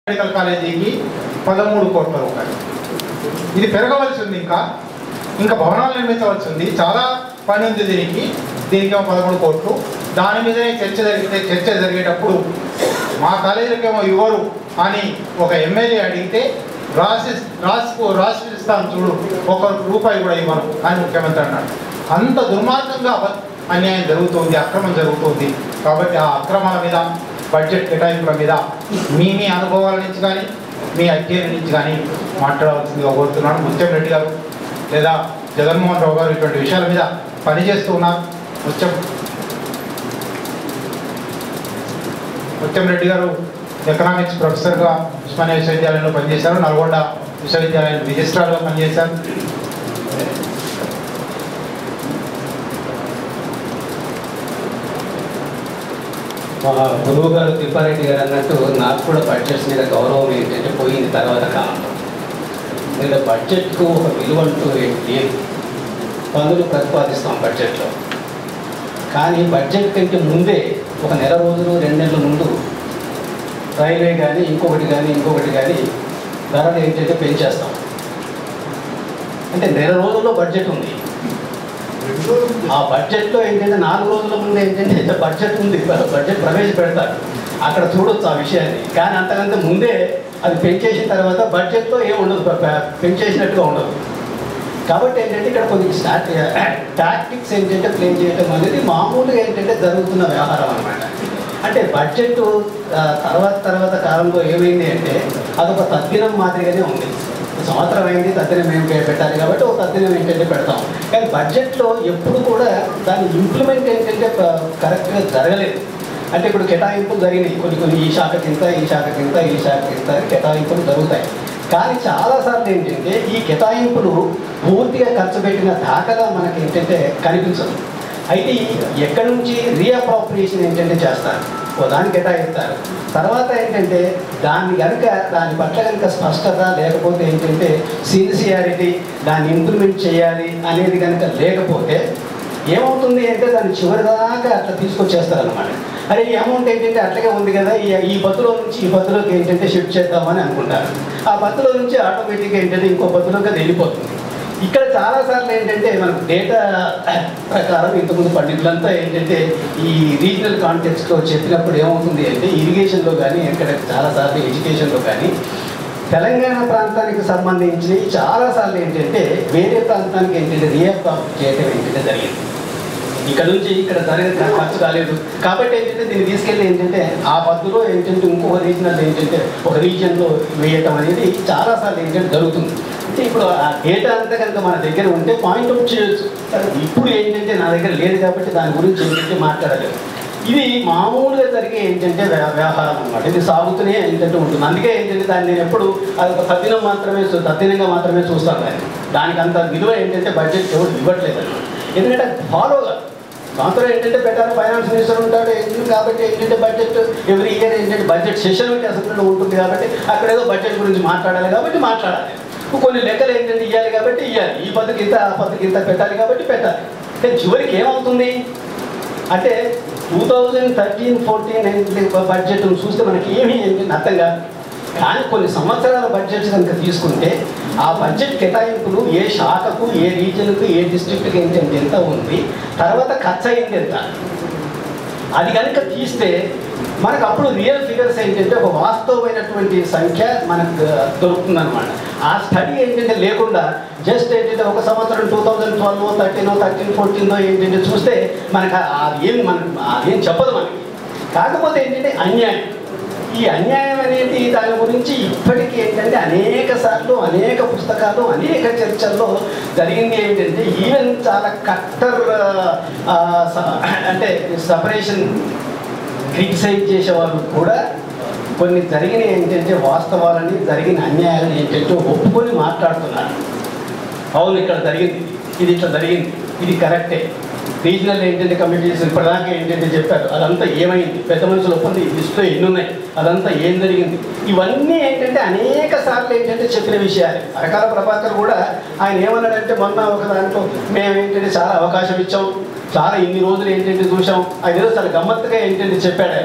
Medical కాలేజీకి పదమూడు కోట్ల రూపాయలు ఇది పెరగవలసి ఉంది ఇంకా ఇంకా భవనాలు నిర్మించవలసి ఉంది చాలా పని ఉంది దీనికి దీనికి ఏమో పదమూడు కోట్లు దాని మీదనే చర్చ జరిగితే చర్చ జరిగేటప్పుడు మా కాలేజీలకేమో ఇవ్వరు అని ఒక ఎమ్మెల్యే అడిగితే రాసి రాసి రాసి ఇస్తాను చూడు ఒక రూపాయి కూడా ఇవ్వను అని ముఖ్యమంత్రి అన్నాడు అంత దుర్మార్గంగా అవ- అన్యాయం జరుగుతుంది అక్రమం జరుగుతుంది కాబట్టి ఆ అక్రమాల మీద బడ్జెట్ కేటాయింపుల మీద మీ మీ అనుభవాల నుంచి కానీ మీ అధ్యయనం నుంచి కానీ మాట్లాడవలసిందిగా కోరుతున్నాను ముత్యం రెడ్డి గారు లేదా జగన్మోహన్ రావు గారు ఇటువంటి విషయాల మీద పనిచేస్తూ ఉన్నారు ముత్యం ముత్యం రెడ్డి గారు ఎకనామిక్స్ ప్రొఫెసర్గా ఉస్మానియా విశ్వవిద్యాలయంలో పనిచేశారు నల్గొండ విశ్వవిద్యాలయం రిజిస్ట్రార్గా పనిచేశారు మా గురువు గారు తిప్పారెడ్డి గారు అన్నట్టు నాకు కూడా బడ్జెట్స్ మీద గౌరవం ఏంటంటే పోయింది తర్వాత కాలంలో మీద బడ్జెట్కు ఒక విలువ అంటూ ఏం లేదు పనులు ప్రతిపాదిస్తాం బడ్జెట్లో కానీ బడ్జెట్ కంటే ముందే ఒక నెల రోజులు రెండు నెలల ముందు రైల్వే కానీ ఇంకొకటి కానీ ఇంకొకటి కానీ ధరలు ఏంటంటే పెంచేస్తాం అంటే నెల రోజుల్లో బడ్జెట్ ఉంది ఆ బడ్జెట్లో ఏంటంటే నాలుగు రోజుల ముందు ఏంటంటే బడ్జెట్ ఉంది బడ్జెట్ ప్రవేశపెడతారు అక్కడ చూడొచ్చు ఆ విషయాన్ని కానీ అంతకంటే ముందే అది పెంచేసిన తర్వాత బడ్జెట్లో ఏం ఉండదు ప- ప- పెంచేసినట్టుగా ఉండదు కాబట్టి ఏంటంటే ఇక్కడ కొన్ని స్టార్ట్ టాక్టిక్స్ ఏంటంటే ప్లే చేయడం అనేది మామూలుగా ఏంటంటే జరుగుతున్న వ్యవహారం అనమాట అంటే బడ్జెట్ ఆ, తర్వాత తర్వాత కాలంలో ఏమైంది అంటే అదొక తద్దినం మాదిరిగానే ఉంది సంవత్సరం అయింది తద్దినం ఏం పే- పెట్టాలి కాబట్టి ఒక తద్దినం ఏంటంటే పెడతాం కానీ బడ్జెట్లో ఎప్పుడు కూడా దాని ఇంప్లిమెంట్ ఏంటంటే ప- కరెక్ట్గా జరగలేదు అంటే ఇప్పుడు కేటాయింపులు జరిగినాయి కొన్ని కొన్ని ఈ శాఖ కింద ఈ శాఖ కింద ఈ శాఖ కింద కేటాయింపులు జరుగుతాయి కానీ చాలాసార్లు ఏంటంటే ఈ కేటాయింపులు పూర్తిగా ఖర్చు పెట్టిన దాఖలా మనకి ఏంటంటే కనిపించదు అయితే ఈ ఎక్కడి నుంచి రీఅప్రాప్రియేషన్ ఏంటంటే చేస్తారు ఓ దాన్ని కేటాయిస్తారు తర్వాత ఏంటంటే దాన్ని కనుక దాని పట్ల కనుక స్పష్టత లేకపోతే ఏంటంటే సిన్సియారిటీ దాన్ని ఇంప్లిమెంట్ చేయాలి అనేది కనుక లేకపోతే ఏమవుతుంది అంటే దాన్ని చివరి దాకా అట్లా తీసుకొచ్చేస్తారు అనమాట అరే ఈ అమౌంట్ ఏంటంటే అట్లాగే ఉంది కదా ఈ ఈ బస్సులో నుంచి ఈ బస్సులోకి ఏంటంటే షిఫ్ట్ చేద్దామని అనుకుంటారు ఆ బస్సులో నుంచి ఆటోమేటిక్గా ఏంటంటే ఇంకో బస్సులోకి అది వెళ్ళిపోతుంది ఇక్కడ చాలాసార్లు ఏంటంటే మనకు డేటా ప్రకారం ఇంతకుముందు పండితులంతా ఏంటంటే ఈ రీజనల్ కాంటెక్స్లో చెప్పినప్పుడు ఏమవుతుంది అంటే ఇరిగేషన్లో కానీ ఎక్కడ చాలాసార్లు ఎడ్యుకేషన్లో కానీ తెలంగాణ ప్రాంతానికి సంబంధించి చాలాసార్లు ఏంటంటే వేరే ప్రాంతానికి ఏంటంటే రియాక్ట్ చేయడం ఏంటంటే జరిగింది ఇక్కడ నుంచి ఇక్కడ జరిగిన ఖర్చు కాలేదు కాబట్టి ఏంటంటే దీన్ని తీసుకెళ్ళి ఏంటంటే ఆ పద్ధతిలో ఏంటంటే ఇంకొక రీజనల్ ఏంటంటే ఒక రీజియన్లో వేయటం అనేది చాలాసార్లు ఏంటంటే జరుగుతుంది అంటే ఇప్పుడు ఆ డేటా అంతా కనుక మన దగ్గర ఉంటే పాయింట్ అవుట్ చేయొచ్చు కానీ ఇప్పుడు ఏంటంటే నా దగ్గర లేదు కాబట్టి దాని గురించి ఏంటంటే మాట్లాడలేదు ఇది మామూలుగా జరిగే ఏంటంటే వ్య- వ్యవహారం అన్నమాట ఇది సాగుతూనే ఏంటంటే ఉంటుంది అందుకే ఏంటంటే దాన్ని నేను ఎప్పుడు అది ఒక తద్దినం మాత్రమే చూ- తద్దినంగా మాత్రమే చూస్తాను దాన్ని దానికి అంత విలువ ఏంటంటే బడ్జెట్ ఎవరు ఇవ్వట్లేదు అన్నమాట. ఎందుకంటే ఫాలో కాదు దాంతో ఏంటంటే పెట్టాలి ఫైనాన్స్ మినిస్టర్ ఉంటాడు ఎందుకు కాబట్టి ఏంటంటే బడ్జెట్ ఎవ్రీ ఇయర్ ఏంటంటే బడ్జెట్ సెషన్ అసలు ఉంటుంది కాబట్టి అక్కడ ఏదో బడ్జెట్ గురించి మాట్లాడాలి కాబట్టి మాట్లాడాలి కొన్ని లెక్కలు ఏంటంటే ఇవ్వాలి కాబట్టి ఇవ్వాలి ఈ పద్ధతికి ఇంత ఆ పద్ధతికి ఇంత పెట్టాలి కాబట్టి పెట్టాలి కానీ చివరికి ఏమవుతుంది అంటే two thousand thirteen fourteen budget చూస్తే మనకి ఏమీ ఏంటంటే అర్థం కాదు కానీ కొన్ని సంవత్సరాల బడ్జెట్ కనుక తీసుకుంటే ఆ బడ్జెట్ కేటాయింపులు ఏ శాఖకు ఏ రీజన్కు ఏ డిస్ట్రిక్ట్కి ఏంటంటే ఎంత ఉంది తర్వాత ఖర్చు అయింది ఎంత అది కనుక తీస్తే మనకు అప్పుడు రియల్ ఫిగర్స్ ఏంటంటే ఒక వాస్తవమైనటువంటి సంఖ్య మనకు దొరుకుతుందన్నమాట ఆ స్టడీ ఏంటంటే లేకుండా జస్ట్ ఏంటంటే ఒక సంవత్సరం two thousand twelve thirteen thirteen ఫోర్టీన్లో ఏంటంటే చూస్తే మనకు అది ఏం మనకు అదేం చెప్పదు మనకి కాకపోతే ఏంటంటే అన్యాయం ఈ అన్యాయం అనేది దాని గురించి ఇప్పటికీ ఏంటంటే అనేక సార్లు అనేక పుస్తకాలు అనేక చర్చల్లో జరిగింది ఏంటంటే ఈవెన్ చాలా కట్టర్ ఆ, స- అంటే సపరేషన్ క్రిటిసైజ్ చేసేవాళ్ళు కూడా కొన్ని జరిగిన ఏంటంటే వాస్తవాలని జరిగిన అన్యాయాలను ఏంటంటే ఒప్పుకొని మాట్లాడుతున్నారు అవును ఇక్కడ జరిగింది ఇది ఇట్లా జరిగింది ఇది కరెక్టే రీజనల్ ఏంటంటే కమిటీస్ ఇప్పటిదాకా ఏంటంటే చెప్పారు అదంతా ఏమైంది పెద్ద మనుషులు ఒప్పంది లిస్టులో ఎన్ని ఉన్నాయి అదంతా ఏం జరిగింది ఇవన్నీ ఏంటంటే అనేక సార్లు ఏంటంటే చెప్పిన విషయాలు అరకాల ప్రభాకర్ కూడా ఆయన ఏమన్నాడంటే మొన్న ఒక దాంట్లో మేము ఏంటంటే చాలా అవకాశం ఇచ్చాం చాలా ఇన్ని రోజులు ఏంటంటే చూసాం ఆయన ఏదో చాలా గమ్మత్తుగా ఏంటంటే చెప్పాడు ఆయన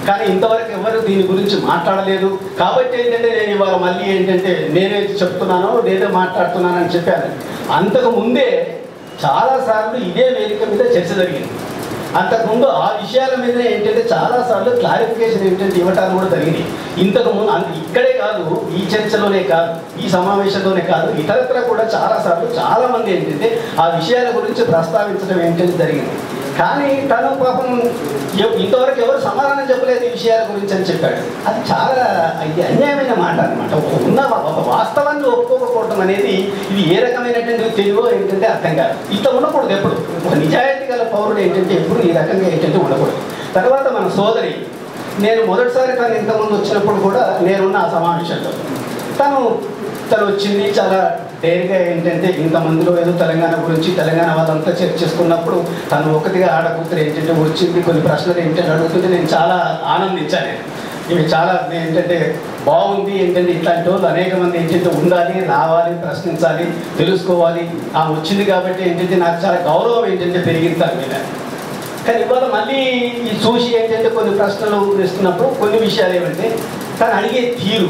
కానీ ఇంతవరకు ఎవరు దీని గురించి మాట్లాడలేదు కాబట్టి ఏంటంటే నేను ఇవాళ మళ్ళీ ఏంటంటే నేనే చెప్తున్నానో నేనే మాట్లాడుతున్నానని చెప్పాను అంతకు ముందే చాలాసార్లు ఇదే వేదిక మీద చర్చ జరిగింది అంతకుముందు ఆ విషయాల మీద ఏంటంటే చాలాసార్లు క్లారిఫికేషన్ ఏంటంటే ఇవ్వటాలు కూడా జరిగింది ఇంతకు ముందు అంత ఇక్కడే కాదు ఈ చర్చలోనే కాదు ఈ సమావేశంలోనే కాదు ఇతరత్ర కూడా చాలాసార్లు చాలా మంది ఏంటంటే ఆ విషయాల గురించి ప్రస్తావించడం ఏంటంటే జరిగింది కానీ తను పాపం ఎవ- ఇంతవరకు ఎవరు సమాధానం చెప్పలేదు ఈ విషయాల గురించి అని చెప్పాడు అది చాలా ఇది అన్యాయమైన మాట అనమాట ఉన్న ఒక వాస్తవాన్ని ఒప్పుకోకపోవడం అనేది ఇది ఏ రకమైనటువంటి తెలివో ఏంటంటే అర్థం కాదు ఇట్లా ఉండకూడదు ఎప్పుడు ఒక నిజాయితీ గల పౌరుడు ఏంటంటే ఎప్పుడు ఈ రకంగా ఏంటంటే ఉండకూడదు తర్వాత మన సోదరి నేను మొదటిసారి తను ఇంతకుముందు వచ్చినప్పుడు కూడా నేనున్న ఆ సమావేశంలో తను తను వచ్చింది చాలా డేర్గా ఏంటంటే ఇంతమందిలో ఏదో తెలంగాణ గురించి తెలంగాణ వాళ్ళంతా చర్చిస్తున్నప్పుడు తను ఒకటిగా ఆడకూతురు ఏంటంటే వచ్చింది కొన్ని ప్రశ్నలు ఏంటంటే అడుగుతుంటే నేను చాలా ఆనందించాను నేను. ఇవి చాలా ఏంటంటే బాగుంది ఏంటంటే ఇట్లాంటి వాళ్ళు అనేక మంది ఏంటంటే ఉండాలి రావాలి ప్రశ్నించాలి తెలుసుకోవాలి ఆ వచ్చింది కాబట్టి ఏంటంటే నాకు చాలా గౌరవం ఏంటంటే పెరిగింది దాని మీద కానీ ఇవాళ మళ్ళీ ఈ చూసి ఏంటంటే కొన్ని ప్రశ్నలు వేస్తున్నప్పుడు కొన్ని విషయాలు ఏమంటే తను అడిగే తీరు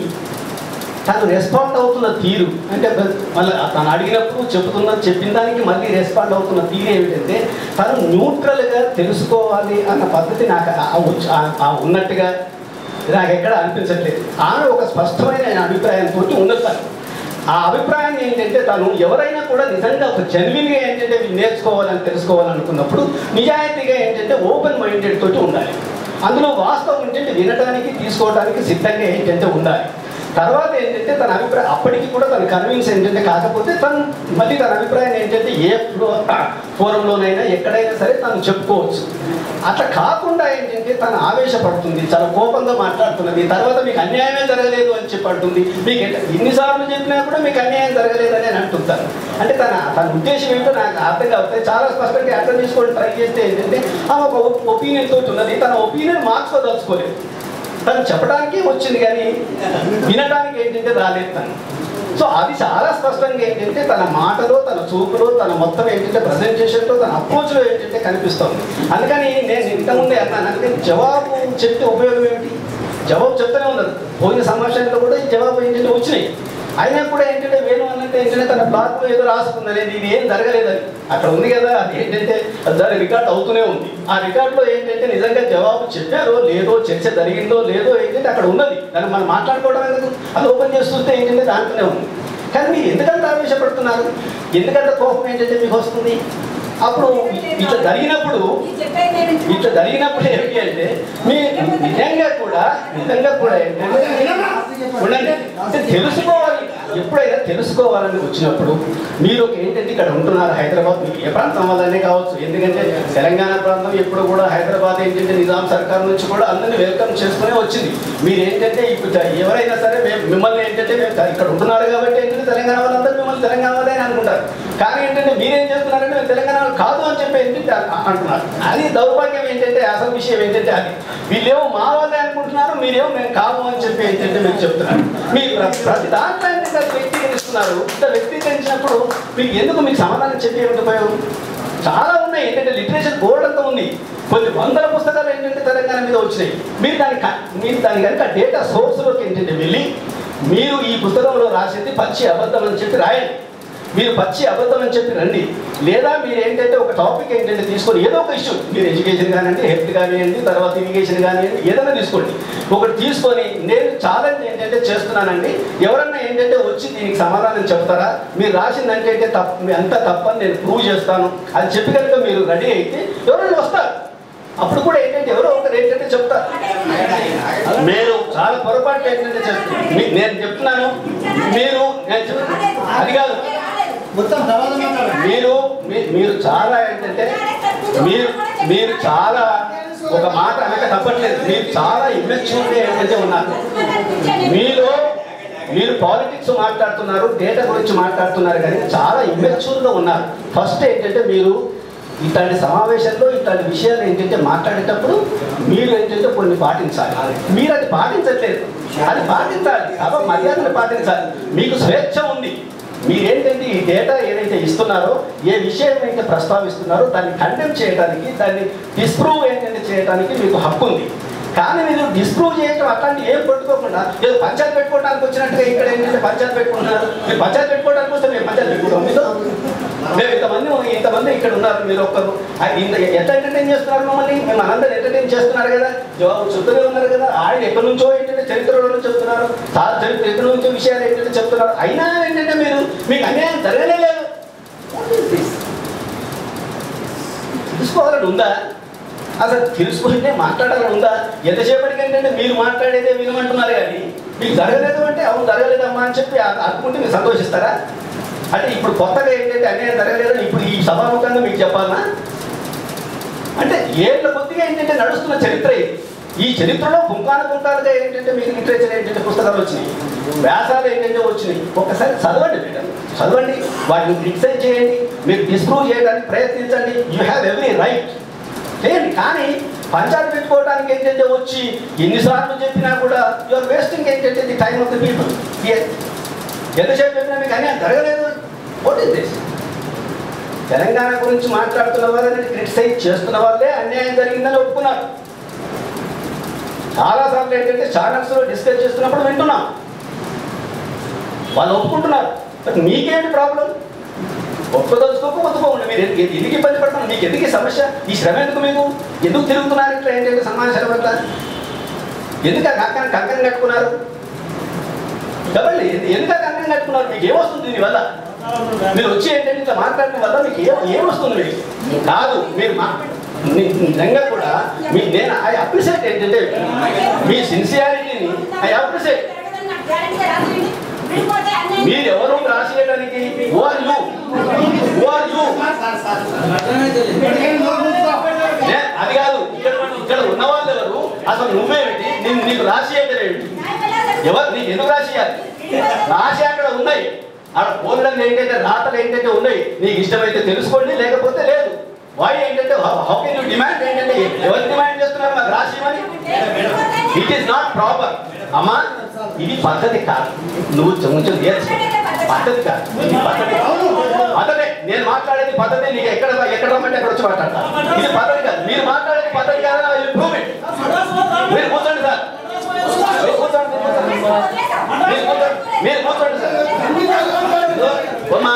తను రెస్పాండ్ అవుతున్న తీరు అంటే మళ్ళీ తను అడిగినప్పుడు చెబుతున్న చెప్పిన దానికి మళ్ళీ రెస్పాండ్ అవుతున్న తీరు ఏమిటంటే తను న్యూట్రల్గా తెలుసుకోవాలి అన్న పద్ధతి నాకు ఆ ఉచ్- ఆ- ఆ ఉన్నట్టుగా నాకు ఎక్కడ అనిపించట్లేదు ఆమె ఒక స్పష్టమైన అభిప్రాయంతో ఉన్నది తను ఆ అభిప్రాయం ఏంటంటే తను ఎవరైనా కూడా నిజంగా ఒక జెన్యున్గా ఏంటంటే వీళ్ళు నేర్చుకోవాలని తెలుసుకోవాలనుకున్నప్పుడు నిజాయితీగా ఏంటంటే ఓపెన్ మైండెడ్ తోటి ఉండాలి అందులో వాస్తవం ఏంటంటే వినడానికి తీసుకోవడానికి సిద్ధంగా ఏంటంటే ఉండాలి తర్వాత ఏంటంటే తన అభిప్రాయం అప్పటికి కూడా తన కన్విన్స్ ఏంటంటే కాకపోతే తను మళ్ళీ తన అభిప్రాయం ఏంటంటే ఏ ఫోరంలోనైనా ఎక్కడైనా సరే తను చెప్పుకోవచ్చు అట్లా కాకుండా ఏంటంటే తను ఆవేశపడుతుంది చాలా కోపంగా మాట్లాడుతున్నది తర్వాత మీకు అన్యాయమే జరగలేదు అని చెప్పి అంటుంది మీకు ఎట్లా- ఇన్నిసార్లు చెప్పినా కూడా మీకు అన్యాయం జరగలేదని అని అంటుంటాను అంటే తన తన ఉద్దేశం ఏంటో నాకు అర్థం కాకపోతే చాలా స్పష్టంగా అర్థం చేసుకోవడం ట్రై చేస్తే ఏంటంటే ఆమె ఒక ఒపీనియన్ తోటి ఉన్నది తన ఒపీనియన్ మార్చుకోదలుచుకోలేదు తను చెప్పడానికి వచ్చింది కానీ వినడానికి ఏంటంటే రాలేదు తను సో అది చాలా స్పష్టంగా ఏంటంటే తన మాటలో తన చూపులో తన మొత్తం ఏంటంటే ప్రజెంటేషన్లో తన అప్రోచ్లో ఏంటంటే కనిపిస్తుంది అందుకని నేను ఇంతకుముందే అన్నాను అందుకని జవాబు చెప్తే ఉపయోగం ఏమిటి జవాబు చెప్తూనే ఉన్నారు పోయిన సమావేశంలో కూడా ఈ జవాబు ఏంటంటే వచ్చినాయి అయినా కూడా ఏంటంటే వేణు అన్నట్టు ఏంటంటే తన బ్లాక్ ఏదో రాసుకుంది అనేది ఇది ఏం జరగలేదని అక్కడ ఉంది కదా అది ఏంటంటే దాని రికార్డ్ అవుతూనే ఉంది ఆ రికార్డులో ఏంటంటే నిజంగా జవాబు చెప్పారో లేదో చర్చ జరిగిందో లేదో ఏంటంటే అక్కడ ఉన్నది దాన్ని మనం మాట్లాడుకోవడం ఎందుకు అది ఓపెన్ చేసి చూస్తే ఏంటంటే దాంట్లోనే ఉంది కానీ మీరు ఎందుకంత ఆవేశపడుతున్నారు ఎందుకంత కోపం ఏంటంటే మీకు వస్తుంది అప్పుడు ఇట్లా జరిగినప్పుడు ఇట్లా జరిగినప్పుడు ఏమిటి అంటే మీ నిజంగా కూడా నిజంగా కూడా ఏంటంటే ఉండండి అంటే తెలుసుకోవాలి ఎప్పుడైనా తెలుసుకోవాలని వచ్చినప్పుడు మీరు ఒక ఏంటంటే ఇక్కడ ఉంటున్నారు హైదరాబాద్ మీకు ఏ ప్రాంతం వల్లనే కావచ్చు ఎందుకంటే తెలంగాణ ప్రాంతం ఎప్పుడు కూడా హైదరాబాద్ ఏంటంటే నిజాం సర్కార్ నుంచి కూడా అందరినీ వెల్కమ్ చేసుకునే వచ్చింది మీరు ఏంటంటే ఇప్పుడు ఎవరైనా సరే మేము మిమ్మల్ని ఏంటంటే మేము ఇక్కడ ఉంటున్నారు కాబట్టి ఏంటంటే తెలంగాణ వాళ్ళందరూ మిమ్మల్ని తెలంగాణ వాళ్ళే అని అనుకుంటారు కానీ ఏంటంటే మీరేం చేస్తున్నారంటే మేము తెలంగాణ వాళ్ళు కాదు అని చెప్పి ఏంటంటే అ- అంటున్నారు అది దౌర్భాగ్యం ఏంటంటే అసలు విషయం ఏంటంటే అది వీళ్ళేమో మా వాళ్ళే అనుకుంటున్నారు మీరేమో మేము కాదు అని చెప్పి ఏంటంటే మేము చెప్తున్నారు మీరు ప్ర- ప్రతి దాంట్లో ఏంటంటే అది వ్యక్తీకరిస్తున్నారు ఇంత వ్యక్తీకరించినప్పుడు మీకు ఎందుకు మీకు సమాధానం చెప్పి ఏమిటి ఉపయోగం చాలా ఉన్నాయి ఏంటంటే లిటరేచర్ బోర్డు అంతా ఉంది కొన్ని వందల పుస్తకాలు ఏంటంటే తెలంగాణ మీద వచ్చినాయి మీరు దాని క- మీరు దాని కనుక డేటా సోర్స్లోకి ఏంటంటే వెళ్ళి మీరు ఈ పుస్తకంలో రాసింది పచ్చి అబద్ధం అని చెప్పి రాయండి మీరు పచ్చి అబద్ధం అని చెప్పి రండి లేదా మీరు ఏంటంటే ఒక టాపిక్ ఏంటంటే తీసుకొని ఏదో ఒక ఇష్యూ మీరు ఎడ్యుకేషన్ కానివ్వండి హెల్త్ కానివ్వండి తర్వాత ఇరిగేషన్ కానివ్వండి ఏదైనా తీసుకోండి ఒకటి తీసుకొని నేను ఛాలెంజ్ ఏంటంటే చేస్తున్నానండి ఎవరన్నా ఏంటంటే వచ్చి దీనికి సమాధానం చెప్తారా మీరు రాసిందంటే అయితే తప్పు మీ అంతా తప్పని నేను ప్రూవ్ చేస్తాను అది చెప్పి కనుక మీరు రెడీ అయితే ఎవరైనా వస్తారు అప్పుడు కూడా ఏంటంటే ఎవరో ఒకరు ఏంటంటే చెప్తారు మీరు చాలా పొరపాటు ఏంటంటే చేస్తున్నారు మీ- నేను చెప్తున్నాను మీరు నేను చెప్- అది కాదు మొత్తం సమాధానం మాట్లాడండి. మీరు మీ- మీరు చాలా ఏంటంటే మీరు మీరు చాలా ఒక మాట అనక తప్పట్లేదు మీరు చాలా ఇమ్మెచ్యూర్గా ఏంటంటే ఉన్నారు మీరు మీరు పాలిటిక్స్ మాట్లాడుతున్నారు డేటా గురించి మాట్లాడుతున్నారు కానీ చాలా ఇమ్మెచ్యూర్గా ఉన్నారు ఫస్ట్ ఏంటంటే మీరు ఇట్లాంటి సమావేశంలో ఇట్లాంటి విషయాలు ఏంటంటే మాట్లాడేటప్పుడు మీరు ఏంటంటే కొన్ని పాటించాలి మీరు అది పాటించట్లేదు అది పాటించాలి సభ మర్యాదను పాటించాలి మీకు స్వేచ్ఛ ఉంది మీరేంటంటే ఈ డేటా ఏదైతే ఇస్తున్నారో ఏ విషయం అయితే ప్రస్తావిస్తున్నారో దాన్ని కండెమ్ చేయడానికి దాన్ని డిస్ప్రూవ్ ఏంటంటే చేయడానికి మీకు హక్కు ఉంది కానీ మీరు డిస్ప్రూవ్ చేయటం అట్లాంటి ఏం పట్టుకోకుండా ఏదో పంచాయతీ పెట్టుకోవడానికి వచ్చినట్టుగా ఇక్కడ ఏంటంటే పంచాయతీ పెట్టుకుంటున్నారు మీరు పంచాయతీ పెట్టుకోవడానికి వస్తే మేము పంచాయతీ పెట్టుకుంటాం మీతో మేము ఇంతమంది ఇంతమంది ఇక్కడ ఉన్నారు మీరు ఒక్కరు ఆ, ఇంత ఎంత ఎంటర్టైన్ చేస్తున్నారు మమ్మల్ని మేము అందరూ ఎంటర్టైన్ చేస్తున్నారు కదా జవాబు చెప్తూనే ఉన్నారు కదా ఆయన ఎక్కడి నుంచో ఏంటంటే చరిత్రలో చెప్తున్నారు సార్ చరిత్ర ఎక్కడి నుంచో విషయాలు ఏంటంటే చెప్తున్నారు అయినా ఏంటంటే మీరు మీకు అన్యాయం జరగనే లేదు What is this? తెలుసుకోవాలని ఉందా అసలు తెలుసుకుంటే మాట్లాడాలని ఉందా ఎంతసేపటికి ఏంటంటే మీరు మాట్లాడేదే వినమంటున్నారు కానీ మీకు జరగలేదు అంటే అవును జరగలేదమ్మా అని చెప్పి అ- అనుకుంటే మీరు సంతోషిస్తారా అంటే ఇప్పుడు కొత్తగా ఏంటంటే అన్యాయం జరగలేదని ఇప్పుడు ఈ సభాముఖంగా మీకు చెప్పాలనా అంటే ఏళ్ళ కొద్దిగా ఏంటంటే నడుస్తున్న చరిత్ర ఇది ఈ చరిత్రలో పుంకాన పుంకాలుగా ఏంటంటే మీకు లిటరేచర్ ఏంటంటే పుస్తకాలు వచ్చినాయి వ్యాసాలు ఏంటంటే వచ్చినాయి ఒక్కసారి చదవండి మేడం చదవండి వాటిని క్రిటిసైజ్ చేయండి మీరు డిస్ప్రూవ్ చేయడానికి ప్రయత్నించండి యూ హ్యావ్ ఎవ్రీ రైట్ చేయండి కానీ పంచాయతీ పెట్టుకోవడానికి ఏంటంటే వచ్చి ఎన్నిసార్లు చెప్పినా కూడా యు ఆర్ వేస్టింగ్ ఏంటంటే the time of the people ఎంతసేపు చెప్పినా మీకు అన్యాయం జరగలేదు వాట్ ఇస్ దిస్ తెలంగాణ గురించి మాట్లాడుతున్న వాళ్ళని క్రిటిసైజ్ చేస్తున్న వాళ్ళే అన్యాయం జరిగిందని ఒప్పుకున్నారు చాలాసార్లు ఏంటంటే ఛానల్స్లో డిస్కస్ చేస్తున్నప్పుడు వింటున్నాం వాళ్ళు ఒప్పుకుంటున్నారు బట్ మీకేంటి ప్రాబ్లం ఒప్పుదలుచుకోక ఒప్పుకోండి మీరు ఎందుకు ఎందుకు ఇబ్బంది పడుతున్నారు మీకు ఎందుకు ఈ సమస్య ఈ శ్రమ ఎందుకు మీకు ఎందుకు తిరుగుతున్నారు ఇట్లా ఏంటంటే సమాచారం అంతా ఎందుకు ఆ కంకణం కంకణం కట్టుకున్నారు చెప్పండి ఎందు- ఎందుకు ఆ కంకణం కట్టుకున్నారు మీకు ఏమొస్తుంది దీనివల్ల మీరు వచ్చి ఏంటంటే ఇట్లా మాట్లాడటం వల్ల మీకు ఏం ఏమొస్తుంది మీకు కాదు మీరు మా ని- నిజంగా కూడా మీ నేను ఐ అప్రిషియేట్ ఏంటంటే మీ సిన్సియారిటీని ఐ అప్రిషియేట్ మీరు ఎవరు రాసేయడానికి oh are you oh are you అది కాదు ఇక్కడ ఇక్కడ ఉన్న వాళ్ళు ఎవరు అసలు నువ్వేమిటి నేను నీకు రాసేయటం ఏమిటి ఎవరు నీకు ఎందుకు రాసేయాలి రాసి అక్కడ ఉన్నాయి అక్కడ ఫోన్లలో ఏంటంటే రాతలు ఏంటంటే ఉన్నాయి నీకు ఇష్టమైతే తెలుసుకోండి లేకపోతే లేదు వాయి ఏంటంటే హౌ కెన్ యూ డిమాండ్ ఏంటంటే ఎవరు డిమాండ్ చేస్తున్నారు నాకు రాసిమని ఇట్ ఈస్ నాట్ ప్రాపర్ అమ్మా ఇది పద్ధతి కాదు నువ్వు కొంచెం నేర్చుకో పద్ధతి కాదు ఇది పద్ధతి పద్ధతే నేను మాట్లాడేది పద్ధతి నీకు ఎక్కడ ఎక్కడ రమ్మంటే అక్కడ వచ్చి మాట్లాడతా ఇది పద్ధతి కాదు మీరు మాట్లాడేది పద్ధతి కాదు ఇంప్రూవ్ ఇట్ మీరు కూర్చోండి సార్ మీరు కూర్చోండి మీరు కూర్చోండి మీరు కూర్చోండి సార్ అమ్మా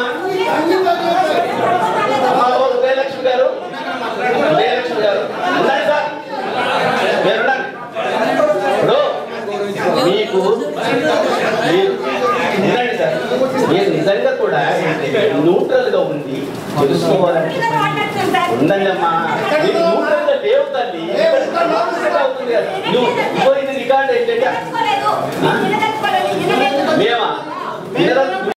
అమ్మా ఓ జయలక్ష్మి గారు జయలక్ష్మి గారు ఉండండి సార్ మీరు ఉండండి ఇప్పుడు మీకు మీరు ఉండండి సార్ మీరు నిజంగా కూడా న్యూట్రల్ గా ఉంది తెలుసుకోవాలంటే ఉందండి అమ్మా మీరు న్యూట్రల్ గా లేవు తల్లి అవుతుంది కదా నువ్వు ఇగో ఇది రికార్డ్ ఏంటంటే మేమా వినదలు